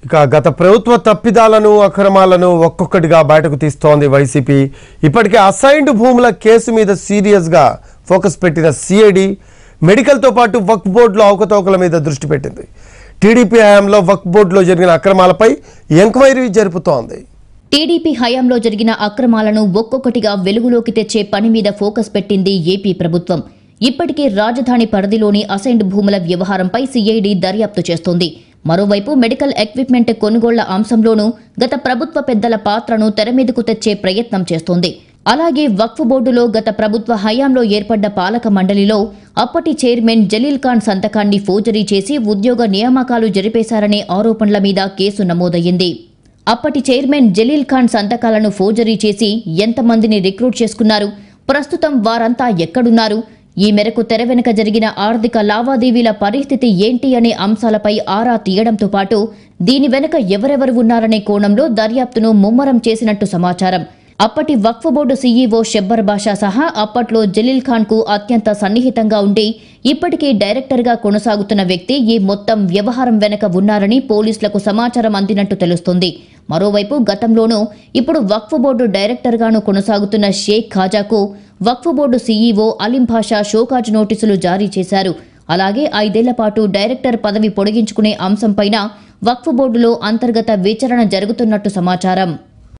ఇక గత ప్రభుత్వ తప్పిదాలను అక్రమాలను ఒక్కొక్కటిగా బయటకు తీస్తోంది వైసీపీ ఇప్పటికే అసైన్డ్ భూముల కేసు మీద సీరియస్గా ఫోకస్ పెట్టిన సిఐడి మెడికల్తో పాటు వక్ఫ్ బోర్డులో అవకతవకల మీద దృష్టి పెట్టింది టీడీపీ హయాంలో వక్ఫ్ బోర్డులో జరిగిన అక్రమాలపై ఎంక్వైరీ జరుపుతోంది టీడీపీ హయాంలో జరిగిన అక్రమాలను ఒక్కొక్కటిగా వెలుగులోకి తెచ్చే పని మీద ఫోకస్ పెట్టింది ఏపీ ప్రభుత్వం ఇప్పటికే రాజధాని పరిధిలోని అసైన్డ్ భూముల వ్యవహారంపై సీఐడి దర్యాప్తు చేస్తోంది మరోవైపు మెడికల్ ఎక్విప్మెంట్ కొనుగోళ్ల అంశంలోనూ గత ప్రభుత్వ పెద్దల పాత్రను తెరమీదకు తెచ్చే ప్రయత్నం చేస్తోంది అలాగే వక్ఫ్ బోర్డులో గత ప్రభుత్వ హయాంలో ఏర్పడ్డ పాలక మండలిలో అప్పటి చైర్మన్ జలీల్ ఖాన్ సంతకాన్ని ఫోర్జరీ చేసి ఉద్యోగ నియామకాలు జరిపేశారనే ఆరోపణల మీద కేసు నమోదయ్యింది అప్పటి చైర్మన్ జలీల్ ఖాన్ సంతకాలను ఫోర్జరీ చేసి ఎంతమందిని రిక్రూట్ చేసుకున్నారు ప్రస్తుతం వారంతా ఎక్కడున్నారు ఈ మేరకు తెర వెనుక జరిగిన ఆర్థిక లావాదేవీల పరిస్థితి ఏంటి అనే అంశాలపై ఆరా తీయడంతో పాటు దీని వెనుక ఎవరెవరు ఉన్నారనే కోణంలో దర్యాప్తును ముమ్మరం చేసినట్టు సమాచారం అప్పటి వక్ఫ్ బోర్డు సీఈఓ షెబ్బర్ బాషా సహా అప్పట్లో జలీల్ ఖాన్ కు అత్యంత సన్నిహితంగా ఉండి ఇప్పటికీ డైరెక్టర్గా కొనసాగుతున్న వ్యక్తి ఈ మొత్తం వ్యవహారం వెనక ఉన్నారని పోలీసులకు సమాచారం అందినట్టు తెలుస్తోంది మరోవైపు గతంలోనూ ఇప్పుడు వక్ఫ్ బోర్డు డైరెక్టర్గాను కొనసాగుతున్న షేక్ ఖాజాకు Waqf board CEO Aleem Basha show cause నోటీసులు జారీ చేశారు అలాగే ఐదేళ్ల పాటు డైరెక్టర్ పదవి పొడిగించుకునే అంశంపైన వక్ఫ్ బోర్డులో అంతర్గత విచారణ జరుగుతున్నట్టు సమాచారం